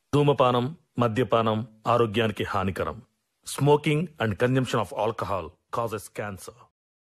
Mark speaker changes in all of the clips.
Speaker 1: ధూమపానం మద్యపానం ఆరోగ్యానికి హానికరం smoking and consumption of alcohol causes cancer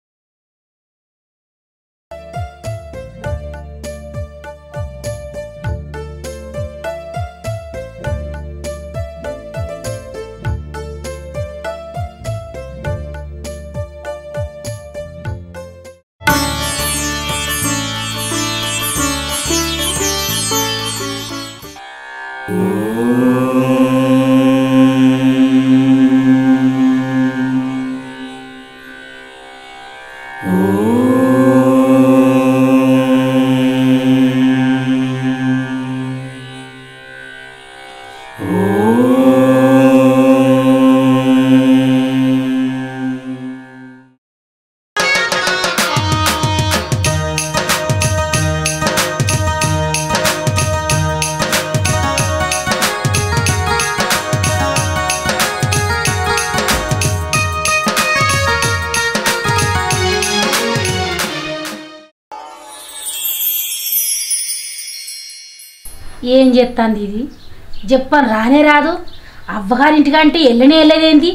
Speaker 2: ఏం చెప్తాంది ఇది చెప్పని రానే రాదు అవ్వగారింటికంటే వెళ్ళనే వెళ్ళేదేంది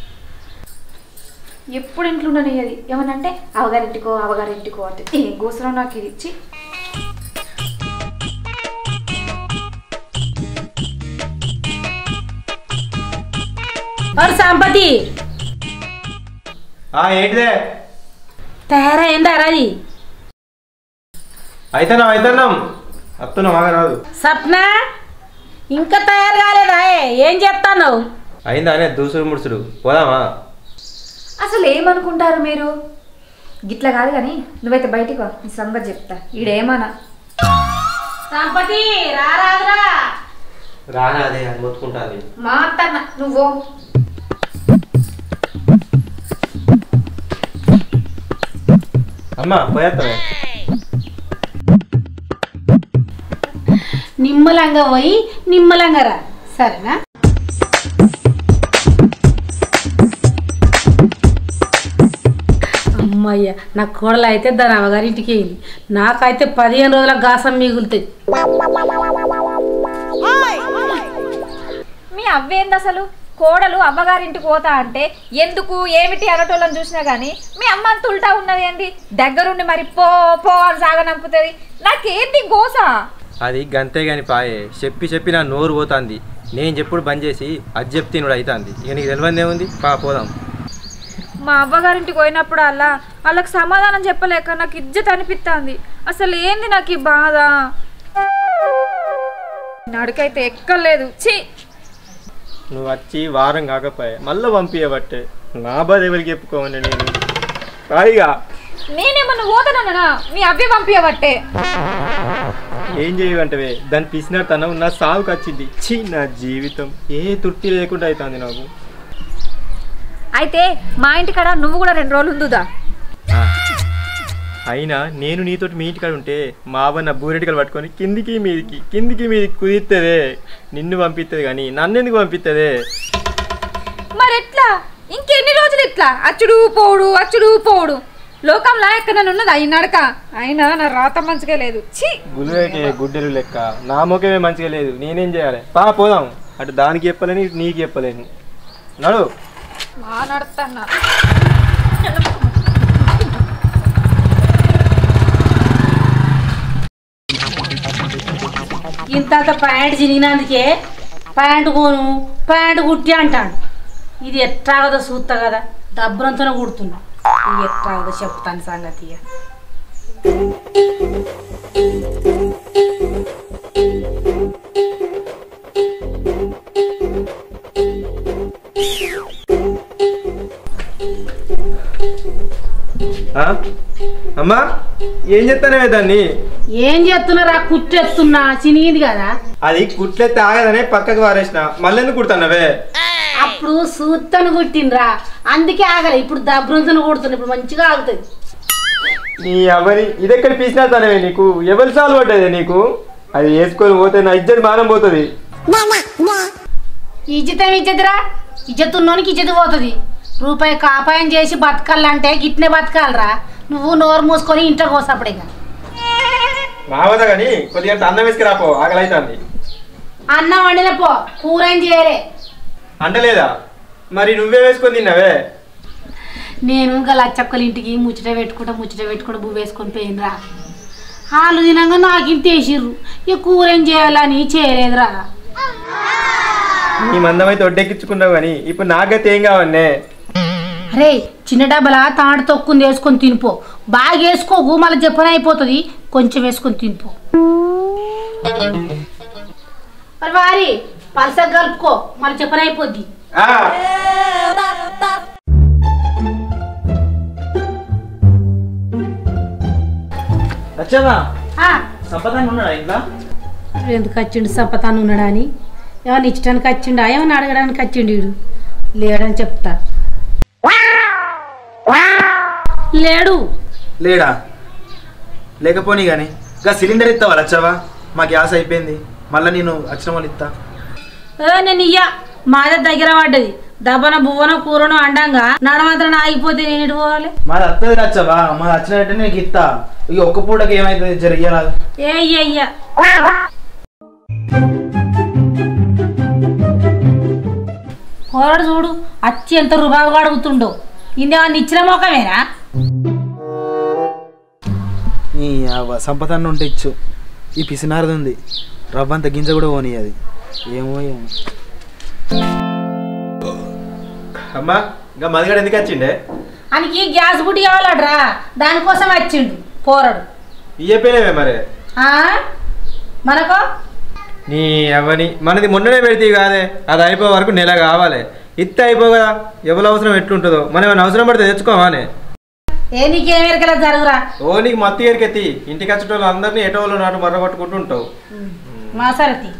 Speaker 3: ఎప్పుడు ఇంట్లో ఉండనిది ఏమనంటే అవగారింటికో అవగారింటికో అంటే ఏం గోసరం నాకు ఇది ఇచ్చి
Speaker 2: మరి సంపతి
Speaker 4: ఆ ఏంటిదే
Speaker 2: తయారైందా రాది
Speaker 4: అయితేనాం అయితేనాం వస్తున్నాం ఆగ రాదు
Speaker 2: సప్న ఇంకా తయారు కాలేదా ఏ? ఏం చెప్తాను
Speaker 4: అయిందా అనే దూసుడు ముడుసుడు పోదామా
Speaker 3: అసలు ఏమనుకుంటారు మీరు గిట్లా కాదు కానీ నువ్వైతే బయటికి వా నీ సంగతి చెప్తా ఈడేమన్నా
Speaker 2: సంపతి రారాదురా
Speaker 4: రానా అదే అని మొత్తుకుంటాది
Speaker 3: మా అత్తన్న నువ్వు
Speaker 4: అమ్మ పోయేస్తావే
Speaker 2: నిమ్మలంగా పోయి నిమ్మలంగా రా సరేనా అమ్మయ్య నా కోడలు అయితే దాని అవగారింటికి వెళ్ళి నాకైతే పదిహేను రోజుల గాసం మిగులుతాయి
Speaker 3: మీ అవ్వేంది అసలు కోడలు అమ్మగారింటికి పోతా అంటే ఎందుకు ఏమిటి అనటోళ్ళని చూసినా కానీ మీ అమ్మ అంత ఉల్టా ఉన్నది ఏంది దగ్గరుండి మరి పో పో అని సాగనంపుతుంది నాకేంది గోస
Speaker 4: అది గంతే గాని పాయే చెప్పి చెప్పి నా నోరు పోతాంది నేను చెప్పుడు బంద్ చేసి అది చెప్తే నువ్వు అవుతాంది ఇక నీకు తెలియదు ఏముంది పా పోదాం
Speaker 3: మా అవ్వగారింటికి పోయినప్పుడు అలా వాళ్ళకి సమాధానం చెప్పలేక నాకు ఇజ్జత్ అనిపిస్తుంది అసలు ఏంది నాకు ఈ బాధ నడుకైతే ఎక్కలేదు ఛీ
Speaker 4: నువ్వు వచ్చి వారం కాకపోయే మళ్ళీ పంపించబట్టే నా బాధ ఎవరికి చెప్పుకోమని నేను హాయిగా
Speaker 3: నేనేమన్నా పోతానన్నా మీ అవ్వి పంపించబట్టే
Speaker 4: ఏం చేయవంటవే దాని పిసినతనం నా సాగుకు వచ్చింది ఛీ నా జీవితం ఏ తృప్తి లేకుండా అవుతుంది నాకు
Speaker 3: అయితే మా ఇంటికాడ నువ్వు కూడా రెండు రోజులు ఉందుదా
Speaker 4: ఆ. అయినా నేను నీతోటి మీ ఇంటికాడ ఉంటే మా అవ్వ నా బూరెటికలు పట్టుకొని కిందికి మీదికి కిందికి మీదికి కుదిర్తుంది నిన్ను పంపిస్తుంది కానీ నన్ను ఎందుకు పంపిస్తుంది
Speaker 3: మరి ఎట్లా ఇంకెన్ని రోజులు ఇట్లా అచ్చుడు పోవుడు అచ్చుడు పోవుడు లోకంలో ఎక్కడ ఉన్నది అయి నడక అయినా నా రాత మంచిగా లేదు ఛీ
Speaker 4: గులువేకే గుడ్డెలు లెక్క నా ముఖమే మంచిగా లేదు నేనేం చేయాలి పా పోదాం అటు దానికి చెప్పలేని ఇటు నీకు చెప్పలేను నడు
Speaker 3: మా నడుతున్నా
Speaker 2: ఇంత ప్యాంట్ చిరిగినందుకే ప్యాంటు కోను ప్యాంటు కుట్టి అంటాడు ఇది ఎట్రాగదో చూస్తా కదా డబ్బులంతోనే కుడుతున్నా ఇది ఎట్రాగదో చెప్తాను సంగతి ఇక.
Speaker 4: ఆ? అమ్మా ఏం చెప్తానే దాన్ని
Speaker 2: ఏం చేస్తున్నారా కుట్టెత్తున్నా చినిగింది కదా
Speaker 4: అది కుట్లెత్తే ఆగదనే పక్కకు వారేసిన మళ్ళీ ఎందుకు కుడతానవే
Speaker 2: అప్పుడు సూత్తను కుట్టినరా అందుకే ఆగలే ఇప్పుడు దబ్బులంతోనే కుడుతున్నా ఇప్పుడు మంచిగా ఆగుతుంది
Speaker 4: నీ ఎవరి ఇదెక్కడ పీసినా తనవే నీకు ఎవరి సాలు పడ్డదే నీకు అది వేసుకొని పోతే నా ఇజ్జత్ మానం పోతుంది
Speaker 2: ఇజ్జత ఇజ్జతరా ఇజ్జత్ ఉన్నోనికి ఇజ్జత్ పోతుంది రూపాయి కాపాయం చేసి బతకాలంటే గిట్నే బతకాలరా నువ్వు నోరు మూసుకొని ఇంట్లో కోసప్పుడే
Speaker 4: రావదా కానీ కొద్దిగా అన్నం వేసుకురాపో ఆకలి అవుతుంది
Speaker 2: అన్నం వండిన పో కూర ఏం చేయలే
Speaker 4: అంటలేదా మరి నువ్వే వేసుకొని తిన్నావే
Speaker 2: నేను ఇంకా లచ్చక్కల ఇంటికి ముచ్చట పెట్టుకుంటా ముచ్చట పెట్టుకుంటా బువ్వ వేసుకొని పోయినరా వాళ్ళు తినంగా నాకు ఇంత వేసిర్రు ఇక కూర ఏం చేయాలని చేయలేదురా
Speaker 4: నీ మందం అయితే ఒడ్డెక్కించుకున్నావు కానీ ఇప్పుడు నాకైతే ఏం కావన్నే
Speaker 2: అరే చిన్న డబ్బలా తాడు తొక్కుంది వేసుకొని తినిపో బాగా వేసుకోకు మళ్ళీ జపన అయిపోతుంది కొంచెం వేసుకొని తినిపో మరి వారి పలసగా కలుపుకో మళ్ళీ జపన అయిపోద్ది
Speaker 4: ఆ,
Speaker 5: వచ్చావా
Speaker 2: ఆ,
Speaker 5: సంపదాన్ని ఉన్నాడా ఇంట్లో
Speaker 2: ఎందుకు వచ్చిండు సంపతాను ఉన్నాడా అని ఏమన్నా ఇచ్చడానికి వచ్చిండా ఏమన్నా అడగడానికి వచ్చిండు వీడు లేడని చెప్తా లేడు
Speaker 5: లేడా లేకపోని కానీ ఇంకా సిలిండర్ ఇస్తావా వచ్చావా మా గ్యాస్ అయిపోయింది మళ్ళీ నేను వచ్చిన వాళ్ళు ఇస్తా
Speaker 2: ఏ నేను ఇయ్య మాదే దగ్గర పడ్డది దబ్బన బువ్వన కూరను అండంగా నడమాత్రం ఆగిపోతే నేను ఇటు పోవాలి
Speaker 5: మాది వస్తుంది వచ్చావా మాది వచ్చినట్టే నీకు ఇస్తా ఇక ఒక్క పూటకి ఏమైతుంది జరిగేలాదు
Speaker 2: ఏ ఇయ్య ఇయ్య పోరాడు చూడు అచ్చి ఎంత రుబాబుగా అడుగుతుండో ఇందేమన్నా ఇచ్చిన మొక్కమేనా
Speaker 5: ఈ అవ్వ సంపదాన్ని ఉంటే ఇచ్చు ఈ పిసినారది ఉంది రవ్వంత గింజ కూడా పోనీ అది ఏమో ఏమో
Speaker 4: అమ్మా ఇంకా మదిగాడు ఎందుకు వచ్చిండే
Speaker 2: ఆయనకి గ్యాస్ బుట్టి కావాలడ్రా దానికోసం వచ్చిండు పోరాడు
Speaker 4: ఇయ్యపోయినవే మరి
Speaker 2: ఆ? మనకో
Speaker 4: నీ అవని మనది మొన్ననే పెడితే కాదే అది అయిపోయే వరకు నెల కావాలి ఇత్త అయిపో కదా ఎవరి అవసరం ఎట్లుంటుందో మనం ఏమైనా అవసరం పడితే తెచ్చుకోవానే
Speaker 2: ఏ నీకేమెరకలా జరుగురా
Speaker 4: ఓ నీకు మత్తి ఎరికెత్తి ఇంటికి వచ్చేటోళ్ళు అందరినీ ఎటో వాళ్ళు నాటు మర్ర పట్టుకుంటూ ఉంటావు
Speaker 2: మా సరతి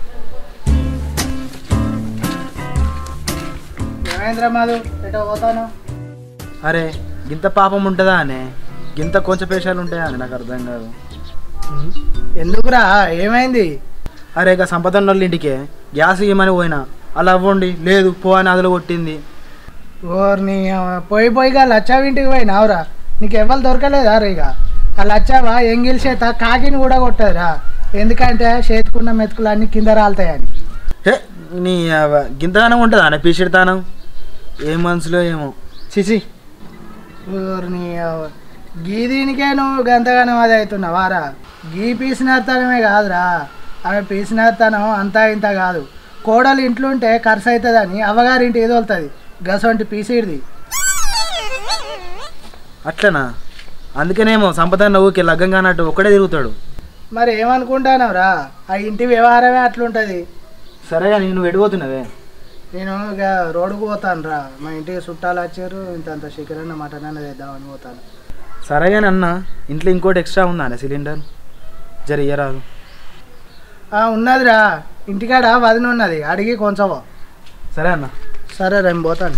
Speaker 6: ఏమైందిరా మాధు ఎటో పోతాను
Speaker 5: అరే గింత పాపం ఉంటుందా అనే గింత కొంచెం పేషాలు ఉంటాయా అని నాకు అర్థం కాదు
Speaker 6: ఎందుకురా ఏమైంది
Speaker 5: అరే ఇక సంపదన్న వాళ్ళ ఇంటికే గ్యాస్ ఇవ్వమని పోయినా అలా అవ్వండి లేదు పో అని అదిలో కొట్టింది
Speaker 6: ఓర్ని పోయి పోయిగా లచ్చావి ఇంటికి పోయినావురా నీకు ఎవరు దొరకలేదా రే ఇక ఆ లచ్చావా ఎంగిల్ చేత కాకిని కూడా కొట్టదురా ఎందుకంటే చేతుకున్న మెతుకులు అన్ని కింద రాలుతాయని
Speaker 5: హే నీ అవ్వ గింతగానం ఉంటుందా అనే పీసిడతానం ఏం మనసులో ఏమో చిచి
Speaker 6: ఓర్ని అవ్వ. గీ దీనికే నువ్వు గంతగానం అది అవుతున్నావారా గీ పీసినతనమే కాదురా ఆమె పీసినతనం అంతా ఇంత కాదు కోడలు ఇంట్లో ఉంటే ఖర్చు అవుతుందని అవ్వగారింటి ఏదో వెళ్తుంది గసంటి పీసిడిది
Speaker 5: అట్లనా అందుకనేమో సంపదన్న ఊకి లగ్గం కానట్టు ఒక్కడే తిరుగుతాడు
Speaker 6: మరి ఏమనుకుంటానవరా ఆ ఇంటి వ్యవహారమే అట్లుంటుంది
Speaker 5: సరే కానీ నువ్వు ఎడిపోతున్నావే
Speaker 6: నేను ఇక రోడ్డుకు పోతాను రా మా ఇంటికి చుట్టాలు వచ్చారు ఇంత అంత చికెన్ మటన్ అన్న తెద్దామని పోతాను
Speaker 5: సరే కానీ అన్న ఇంట్లో ఇంకోటి ఎక్స్ట్రా ఉందా అనే సిలిండర్ జరి ఇయ్యరాదు
Speaker 6: ఆ, ఉన్నదిరా ఇంటికాడ వదిన ఉన్నది అడిగి కొంచెం
Speaker 5: సరే అన్న
Speaker 6: సరే రేపు పోతాను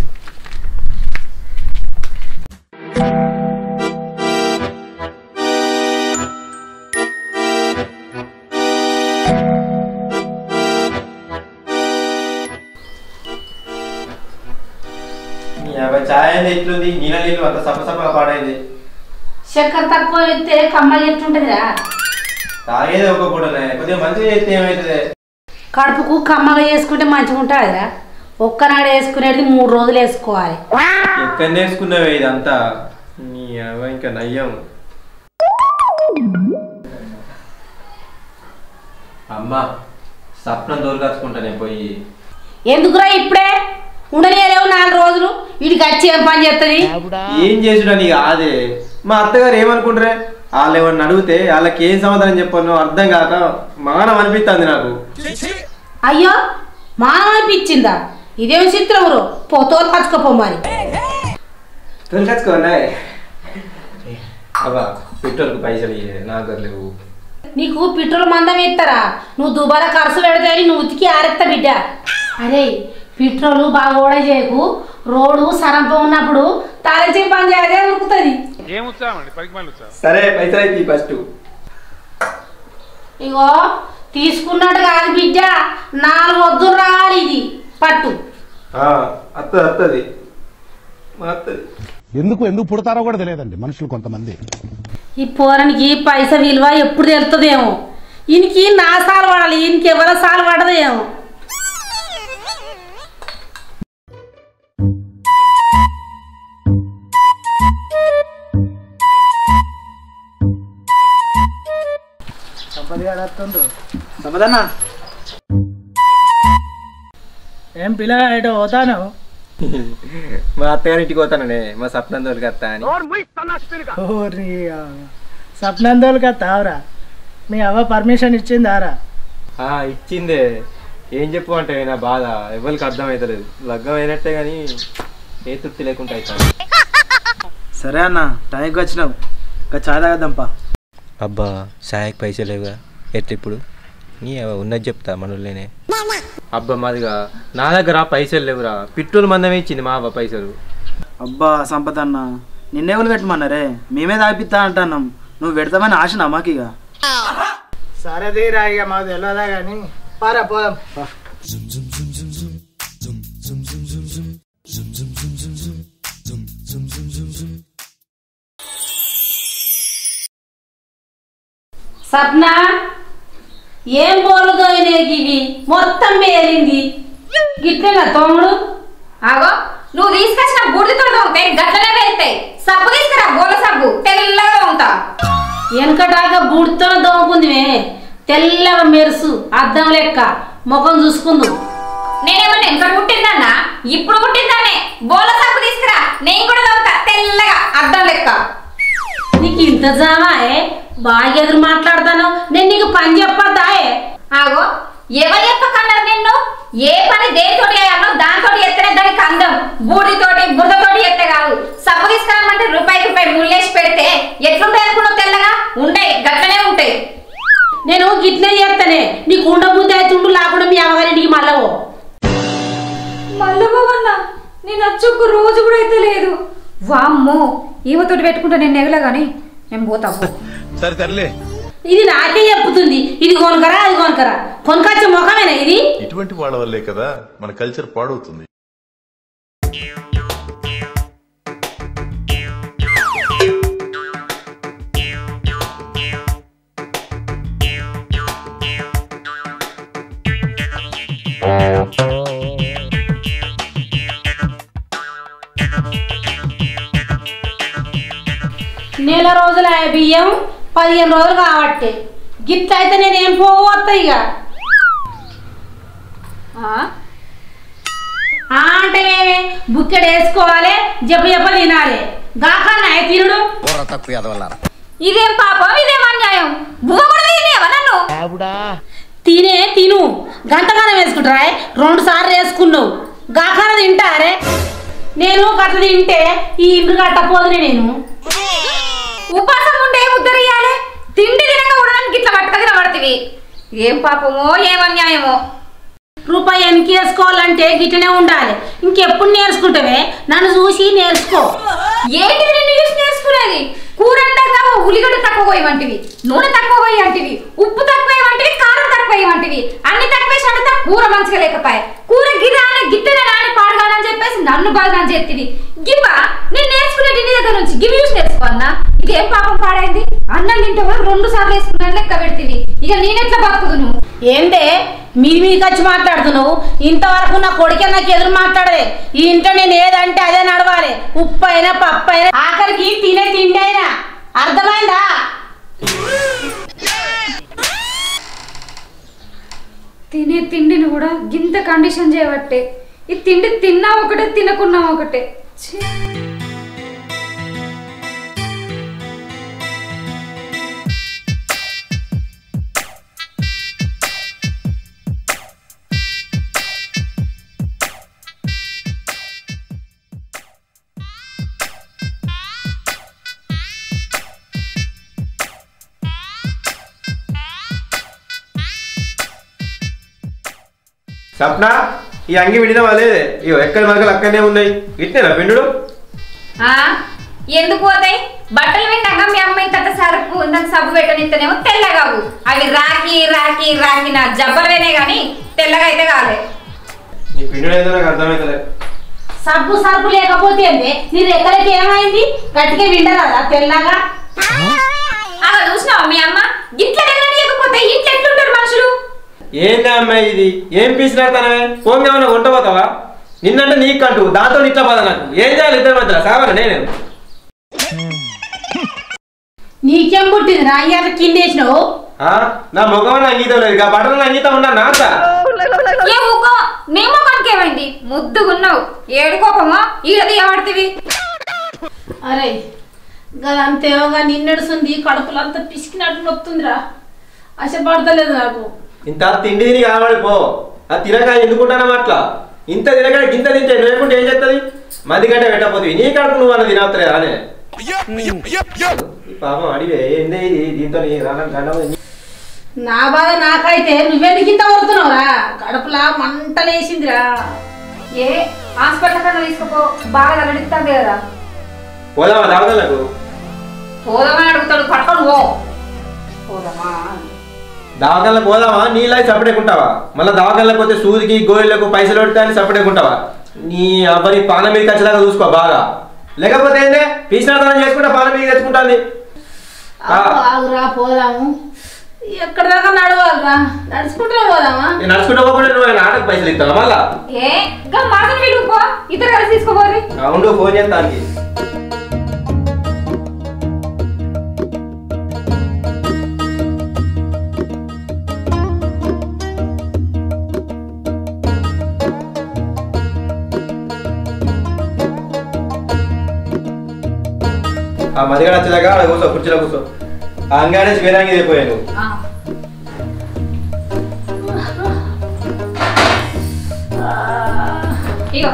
Speaker 4: నీ అవ్వ ఛాయ్ అనేది ఎట్లుంది నీళ్ళ నీళ్ళు అంత సపసప పాడైంది
Speaker 2: చక్కెర తక్కువ ఎత్తే కమ్మలు ఎట్లుంటుందిరా
Speaker 4: తాగేది ఒక పూటనే కొద్దిగా మంచిగా చేస్తే ఏమవుతుంది
Speaker 2: కడుపుకు కమ్మగా చేసుకుంటే మంచిగా ఉంటుందిరా ఒక్కనాడు వేసుకునేది మూడు రోజులు వేసుకోవాలి
Speaker 4: ఎక్కడ నేర్చుకున్నావే ఇదంతా నీ అవ్వ ఇంకా నయ్యం అమ్మా సప్నం దొరకచ్చుకుంటానే పోయి
Speaker 2: ఎందుకురా ఇప్పుడే ఉండలేవు నాలుగు రోజులు వీడికి వచ్చి ఏం పని చేస్తుంది
Speaker 4: ఏం చేసుడా నీ కాదే మా అత్తగారు ఏమనుకుంటారే వాళ్ళు ఏమన్నా అడిగితే వాళ్ళకి ఏం సమాధానం చెప్పాను అర్థం కాక మానం అనిపిస్తుంది నాకు
Speaker 2: అయ్యో మానం అనిపించిందా ఇదేం చిత్రం రో పోతో పచ్చుకోపో మరి
Speaker 4: తొలకచ్చుకోండి అబ్బా పెట్రోల్కి పైసలు ఇయ్యే, నాకు అది లేవు
Speaker 2: నీకు పెట్రోల్ మందం ఇస్తారా నువ్వు దుబారా ఖర్చు పెడితే అని నువ్వు ఉతికి ఆరెత్తా బిడ్డ అరే పెట్రోల్ బాగా ఓడ చేయకు రోడ్డు సరంప ఉన్నప్పుడు తాళించి పని చేయదే ఉరుకుతుంది
Speaker 4: సరే పైసలు అయితే ఫస్ట్
Speaker 2: ఇగో తీసుకున్నట్టు కాదు బిడ్డ నాలుగు వద్దు రావాలి ఇది పట్టు
Speaker 4: అత్తది అత్తది మా అత్తది
Speaker 7: ఎందుకు ఎందుకు పుడతారో కూడా తెలియదండి మనుషులు కొంతమంది
Speaker 2: ఈ పోరానికి పైస విలువ ఎప్పుడు తెలుస్తుందేమో ఈయనకి నా సాలు పడాలి ఈయనకి ఎవరో సాలు పడదు ఏమో
Speaker 6: సంపద గారు వస్తుండ్రు
Speaker 5: సంపదన్నా
Speaker 6: ఏం పిల్లగా ఎటు పోతాను
Speaker 4: మా అత్తగారి ఇంటికి పోతాననే మా సప్నం తోలికి వస్తా అని
Speaker 6: ఓరి సప్నందోళ్ళకి తావరా మీ అవ్వ పర్మిషన్ ఇచ్చిందారా
Speaker 4: ఆ, ఇచ్చిందే ఏం చెప్పు అంటే నా బాధ ఎవరికి అర్థమవుతలేదు లగ్గం అయినట్టే కానీ ఏ తృప్తి లేకుండా అవుతాను
Speaker 5: సరే అన్న టైంకి వచ్చినావు ఇంకా చాయ్ తాగద్దాంపా
Speaker 4: అబ్బా సాయకి పైసలు లేవుగా ఎట్లా ఇప్పుడు నీ అవ్వ ఉన్నది చెప్తా మనోళ్ళనే అబ్బా మాదిగా నా దగ్గర పైసలు లేవురా పిట్రోల్ మందమే ఇచ్చింది మా అవ్వ పైసలు
Speaker 5: అబ్బా సంపద అన్న నిన్నెవరు పెట్టమన్నారే మేమే తాగిపిస్తా అంటున్నాం నువ్వు పెడతామని ఆశనా మాకు ఇక
Speaker 6: సరే తీరా ఇక మాకు తెలియదా కానీ పారా పోదాం
Speaker 2: సప్న ఏం బోలుదో ఇవి మొత్తం పేలింది గిట్లేనా తమ్ముడు
Speaker 3: ఆగో నువ్వు తీసుకొచ్చిన బూడితో తోముతాయి గట్లనే వెళ్తాయి సబ్బు తీసుకురా బోల సబ్బు తెల్లగా ఉంటా
Speaker 2: వెనకటాక బూడితో దోముకుంది తెల్లగా మెరుసు అద్దం లెక్క ముఖం చూసుకుందు
Speaker 3: నేనేమన్నా ఎంత పుట్టిందన్నా ఇప్పుడు పుట్టిందానే బోల సబ్బు తీసుకురా నేను కూడా తోముతా తెల్లగా అద్దం లెక్క
Speaker 2: నీకు ఇంత జామాయే బాగా ఎదురు మాట్లాడతాను నేను నీకు పని చెప్పొద్దాయే
Speaker 3: ఆగో ఎవరు చెప్పకన్నారు నిన్ను ఏ పని దేనితోటి అయ్యాలో దాంతో ఎత్తనే దానికి అందం బూడితోటి బురదతోటి ఎత్తే కాదు సబ్బు తీసుకురామంటే రూపాయికి రూపాయి ముళ్ళేసి పెడితే ఎట్లుంటాయి అనుకున్నావు తెల్లగా ఉండయి గట్లనే ఉంటాయి
Speaker 2: నేను గిట్లే చేస్తానే నీకు ఉండబుద్ధి అవుతుండు లేకుండా మీ అమ్మగారింటికి మళ్ళవో
Speaker 3: మల్లబాబన్న నేను వచ్చి ఒక్క రోజు కూడా అయితే లేదు వామ్మో ఈవతోటి పెట్టుకుంటా నేను నెగల గాని నేను పోతా పో.
Speaker 7: సరే తరలే
Speaker 2: ఇది నాకే చెప్పుతుంది ఇది కొనుకరా అది కొనుకరా కొనుకొచ్చే ముఖమేనా ఇది
Speaker 7: ఇటువంటి వాళ్ళ వల్లే కదా మన కల్చర్ పాడవుతుంది
Speaker 2: నెల రోజుల బియ్యం పదిహేను రోజులు కాబట్టి గిట్ల అయితే నేను ఏం పోవత్తా ఇక
Speaker 3: ఆ?
Speaker 2: ఆ అంటే మేమే బుక్కెడు వేసుకోవాలి జబ్బు జబ్బ తినాలి గాకన్నా తినుడు
Speaker 3: ఇదేం పాపం ఇదేం అన్యాయం బువ్వ కూడా తినేవా నన్ను
Speaker 2: తినే తిను గంటకాలం వేసుకుంటారా రెండు సార్లు వేసుకున్నావు గాకాన తింటారే నేను గట్ల తింటే ఈ ఇంటి కట్టపోదునే నేను
Speaker 3: ఉపాసం ఉంటే ఏం ఉద్ధరియాలి తిండి తినక ఉండడానికి ఇట్లా పట్టుక తినబడుతుంది ఏం పాపమో ఏం అన్యాయమో
Speaker 2: రూపాయి ఎనికి వేసుకోవాలంటే గిట్టనే ఉండాలి ఇంకెప్పుడు నేర్చుకుంటావే నన్ను చూసి నేర్చుకో
Speaker 3: ఏంటిది నిన్ను చూసి నేర్చుకునేది కూర అంటాక ఉల్లిగడ్డ తక్కువ పోయమంటివి నూనె తక్కువ పోయమంటివి ఉప్పు తక్కువ వేయమంటివి కారం తక్కువ వేయమంటివి అన్ని తక్కువ వేసి వండితే కూర మంచిగా లేకపోయే కూర గిరాన గిట్టెన నాని పాడగానని చెప్పేసి నన్ను బాగా చేతివి గివ్వ నేను నేర్చుకునేది నీ దగ్గర నుంచి గివి చూసి నేర్చుకో అన్న ఇదేం పాపం పాడైంది అన్నం తింటే కూడా రెండు సార్లు వేసుకున్నాను లెక్క పెడితివి ఇక నేనెట్లా బతుకుదు నువ్వు
Speaker 2: ఏంటే మీది మీదకి వచ్చి మాట్లాడుతున్నావు ఇంతవరకు నా కొడుకే నాకు ఎదురు మాట్లాడలే ఈ ఇంట్లో నేను ఏదంటే అదే నడవాలి ఉప్పు అయినా పప్పు అయినా ఆఖరికి తినే తిండి అయినా అర్థమైందా
Speaker 3: తినే తిండిని కూడా గింత కండిషన్ చేయబట్టే ఈ తిండి తిన్నా ఒకటే తినకున్నా ఒకటే ఛీ.
Speaker 4: సప్న ఈ అంగి విడినవా లేదే ఇగో ఎక్కడ మగలు అక్కడనే ఉన్నాయి ఇట్నేనా పిండుడు
Speaker 3: ఆ ఎందుకు పోతాయి బట్టలు విన్నాక మీ అమ్మ ఇంత సరుపు ఇంత సబ్బు పెట్టనిస్తేనేమో తెల్లగావు అవి రాకి రాకి రాకి నా జబ్బలవేనే గాని తెల్లగా అయితే కాలే
Speaker 4: నీ పిండుడు ఏదో నాకు అర్థమవుతలే
Speaker 2: సబ్బు సరుపు లేకపోతే ఏంది నీ రెక్కలకి ఏమైంది గట్టిగా విండరాదా తెల్లగా
Speaker 3: అలా చూసినావా మీ అమ్మ ఇంట్లో వెళ్ళనీయకపోతే ఇంట్లో ఎట్లుంటారు మనుషులు
Speaker 4: ఏందా అమ్మాయి ఇది ఏం పీసినాడతానవే ఫోన్ ఏమన్నా కొంట పోతావా నిన్నంటే నీకు కంటూ దాంతో ఇట్లా బాధ నాకు ఏం చేయాలి ఇద్దరి మధ్యలో సావరా నేను
Speaker 2: నీకేం పుట్టింది రా అయ్యాక కింద వేసినావు
Speaker 4: ఆ? నా ముఖం అంగీతం లేదు ఆ బట్టలు అంగీతం ఉన్నా నాత
Speaker 3: ఏ ఊకో నీ ముఖానికి ఏమైంది ముద్దుగున్నావు ఏడుకోపమా ఈడది ఎవడితివి
Speaker 2: అరే గదంతేవోగా నిన్నడుస్తుంది కడుపులో అంతా పిసికినట్టు నొత్తుందిరా ఆశ పడతలేదు నాకు
Speaker 4: ఇంత తిండి తిని కావాలిపో ఆ తినక ఎందుకుంటానో అట్లా ఇంత తినక గింత తింటే లేకుంటే ఏం చేస్తుంది మంది కంటే పెట్టకపోతే నీ కడుపు నువ్వు అన్న తినవత్తలే రానే ఈ పాపం అడివే ఏందే ఇది దీంతో నీ రాళ్ళ గండం
Speaker 2: నా బాధ నాకైతే నువ్వెందుకు ఇంత కొడుతున్నావురా కడుపులా మంటలేసిందిరా
Speaker 3: ఏ హాస్పిటల్ కన్నా తీసుకుపో బాగా తలడిస్తుంది కదా
Speaker 4: పోదామా దావదలకు
Speaker 3: పోదామని అడుగుతాడు పట్టుకొని పో పోదామా
Speaker 4: దవాఖానలకు పోదామా నీళ్ళ చప్పడేకుంటావా మళ్ళీ దవాఖానలకు పోతే సూదికి గోయలకు పైసలు పెడితే అని చప్పడేకుంటావా నీ అబ్బని పాన మీద ఖచ్చితంగా చూసుకో బాగా లేకపోతే ఏందే పీసినాథనం చేసుకుంటా పాన మీద తెచ్చుకుంటాంది ఆ.
Speaker 2: ఆగు, ఆగురా పోదాము ఎక్కడి దాకా నడవాలిరా నడుచుకుంటూ పోదామా
Speaker 4: నేను నడుచుకుంటా పోకుండా నువ్వు ఆయన ఆటకు పైసలు ఇస్తావా మళ్ళా
Speaker 3: ఏ ఇంకా మాసం వీడుకో ఇద్దరు కలిసి తీసుకోపోరి
Speaker 4: అవును ఫోన్ చేస్తానికి ఆ మదిగడ వచ్చేదాకా అక్కడ కూర్చో కుర్చీలో కూర్చో ఆ అంగాడేసి వేరంగి అయిపోయాను
Speaker 3: ఇగో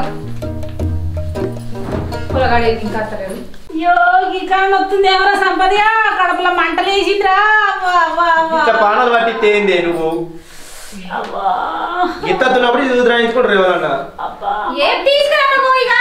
Speaker 3: పొలగాడు ఇంకా అత్తలేదు
Speaker 2: అయ్యో ఈ కాలం నొత్తుంది ఎవరా సంపదిగా కడుపులో మంటలేసిందిరా అవ్వా, అవ్వా, అవ్వా.
Speaker 4: ఇట్లా పానాలు పట్టి ఏంది నువ్వు
Speaker 2: అవ్వా,
Speaker 4: గిత్తతున్నప్పుడు ఇది రాయించుకుంటారు ఎవరన్నా
Speaker 2: అబ్బా.
Speaker 3: ఏం తీసుకురా ఇక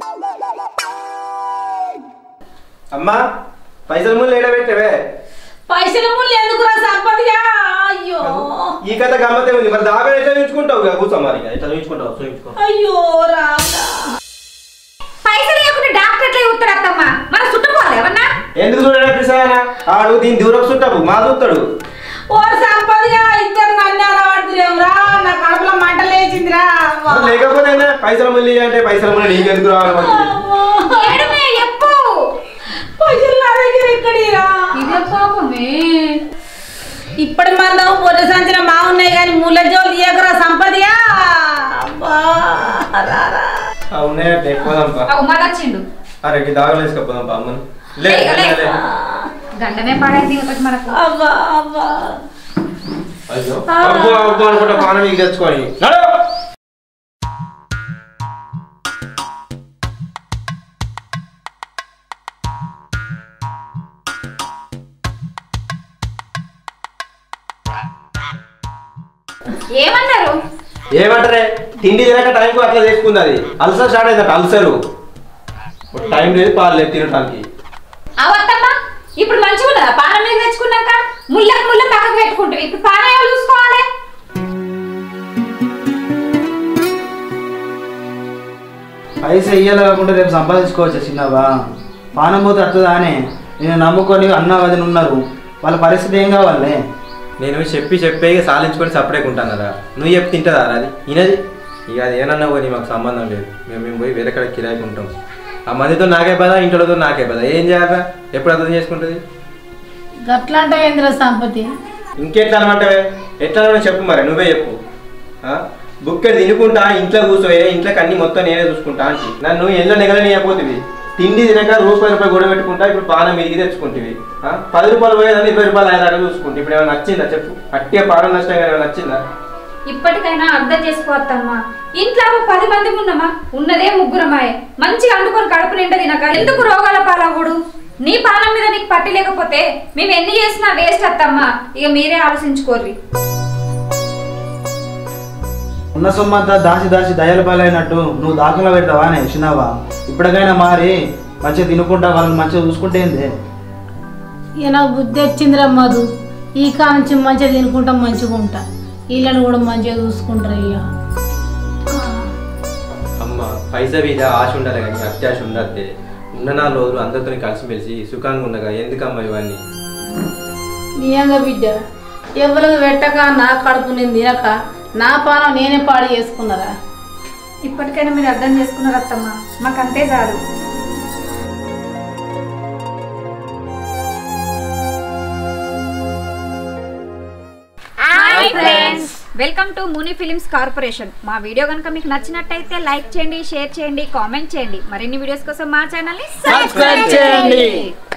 Speaker 4: అమ్మా పైసలు ముందు ఏడబెట్టవే
Speaker 2: పైసల ముళ్ళు ఎందుకురా సంపదిగా అయ్యో
Speaker 4: ఈ కథ గమ్మతే ఉంది మరి దాగా ఎట్లా చూపించుకుంటావు ఇక కూర్చో మరి ఇక ఎట్లా చూపించుకుంటావు చూపించుకో
Speaker 2: అయ్యో రాదా
Speaker 3: పైసలు ఇవ్వకుండా డాక్టర్ ఎట్లా చూస్తాడు అత్తమ్మ మన చుట్టుకోవాలి ఏమన్నా
Speaker 4: ఎందుకు చూడడా పిసానా ఆడు దీని దూరం చుట్టావు మా చూస్తాడు
Speaker 2: ఓ సంపదిగా ఇద్దరు నన్ను పడుతురేవురా నా కడుపులో మంటలేసిందిరా అవ్వా.
Speaker 4: మరి లేకపోతే ఏందే? పైసలు మళ్ళీ అంటే పైసలు మళ్ళీ నీకు ఎందుకు రావాలి మరి?
Speaker 2: అవ్వా.
Speaker 3: ఏడుమే చెప్పు
Speaker 2: పైసలు నా దగ్గర ఎక్కడిరా
Speaker 3: ఇదే పాపమే
Speaker 2: ఇప్పటి మందం పొర సంచిన బాగున్నాయి కానీ ముళ్ళ జోలు తీయకురా సంపదిగా అబ్బా రారా
Speaker 4: అవునే పోదాంపా
Speaker 3: అవు మళ్ళీ వచ్చిండు
Speaker 4: అరే ఈ దాగలు వేసుకోపోదాంపా అమ్మని లే
Speaker 3: లే,
Speaker 4: లే,
Speaker 3: లే.
Speaker 4: లే.
Speaker 3: గండమే పాడైంది ఒకటి మనకు
Speaker 2: అబ్బా అబ్బా
Speaker 4: అయ్యో అబ్బో అబ్బో అనుకుంటా పానం మీకు తెచ్చుకొని నడు.
Speaker 3: ఏమన్నారు
Speaker 4: ఏమంటారే తిండి తినక టైంకు అట్లా చేసుకుంది అది అల్సర్ స్టార్ట్ అయిందట అల్సరు టైం లేదు పాలు లేదు తినడానికి
Speaker 3: అవత్తమ్మ ఇప్పుడు మంచిగా ఉన్నదా పానం మీద తెచ్చుకున్నాక ముళ్ళకు ముళ్ళ పక్కకు పెట్టుకుంటుంది ఇప్పుడు పానం ఎవరు చూసుకోవాలి
Speaker 5: పైసా ఇయ్యాలి కాకుండా రేపు సంపాదించుకోవచ్చు చిన్నవా పానం పోతే వస్తుందా అని నేను నమ్ముకొని అన్న వదిన ఉన్నారు వాళ్ళ పరిస్థితి ఏం కావాలి
Speaker 4: నేను చెప్పి చెప్పే ఇక సాలించుకొని సపరేట్ ఉంటాను కదా నువ్వు చెప్పి తింటుందా అది ఈయనది ఇక అది ఏనన్నా పోయి మాకు సంబంధం లేదు మేము మేము పోయి వేరే కడ కిరాయికి ఉంటాం ఆ మందితో నాకే పదా ఇంట్లో నాకే పదా ఏం చేయాలా ఎప్పుడు అర్థం చేసుకుంటుంది
Speaker 2: గట్లంటే ఏంద్ర సంపతి
Speaker 4: ఇంకెట్లా అనమాట ఎట్లా అనో చెప్పు మరి నువ్వే చెప్పు బుక్కెడ్ తినుకుంటా ఇంట్లో కూర్చోయే ఇంట్లోకి అన్ని మొత్తం నేనే చూసుకుంటా అంటే నన్ను ఎల్లో నెగలని అయిపోతుంది తిండి తినక రూపాయి రూపాయి గొడవ పెట్టుకుంటా ఇప్పుడు పానం మీదికి తెచ్చుకుంటుంది ఆ? పది రూపాయలు పోయేదాన్ని ఇరవై రూపాయలు అయ్యేదాకా చూసుకుంటే ఇప్పుడు ఏమైనా నచ్చిందా చెప్పు అట్టే పానం నష్టం ఏమైనా నచ్చిందా
Speaker 3: ఇప్పటికైనా అర్థం చేసుకోవద్దమ్మా ఇంట్లో ఓ పది మంది ఉన్నామా ఉన్నదే ముగ్గురమాయే మంచిగా అండుకొని కడుపు నిండా తినక ఎందుకు రోగాల పాలవుడు నీ పానం మీద నీకు పట్టి లేకపోతే మేము ఎన్ని చేసినా వేస్ట్ అత్తమ్మా ఇక మీరే ఆలోచించుకోర్రి
Speaker 5: ఉన్న సొమ్మంతా దాచి దాచి దయల పాలైనట్టు నువ్వు దాఖలా పెడతావా అని చిన్నవా ఇప్పటికైనా మారి మంచిగా తినుకుంటా వాళ్ళని మంచిగా చూసుకుంటే ఏంది
Speaker 2: ఇక నాకు బుద్ధి వచ్చిందిరా మధు ఈ కా నుంచి మంచిగా తినుకుంటాం మంచిగా ఉంటా వీళ్ళని కూడా మంచిగా చూసుకుంటారు ఇక
Speaker 4: అమ్మ పైసా మీద ఆశ ఉండాలి కానీ అత్యాశ ఉండద్దే ఉన్న నాలుగు రోజులు అందరితో కలిసిమెలిసి సుఖంగా ఉండగా ఎందుకమ్మా ఇవన్నీ
Speaker 2: నియంగా బిడ్డ ఎవరికి పెట్టక నా కడుపు నేను తినక నా పానం నేనే పాడు చేసుకున్నారా
Speaker 3: ఇప్పటికైనా మీరు అర్థం చేసుకున్నారు అత్తమ్మ మాకు అంతే చాలు hi friends welcome to Muni films corporation మా వీడియో కనుక మీకు నచ్చినట్టయితే లైక్ చేయండి షేర్ చేయండి కామెంట్ చేయండి మరిన్ని వీడియోస్ కోసం మా ఛానల్ ని సబ్స్క్రైబ్ చేయండి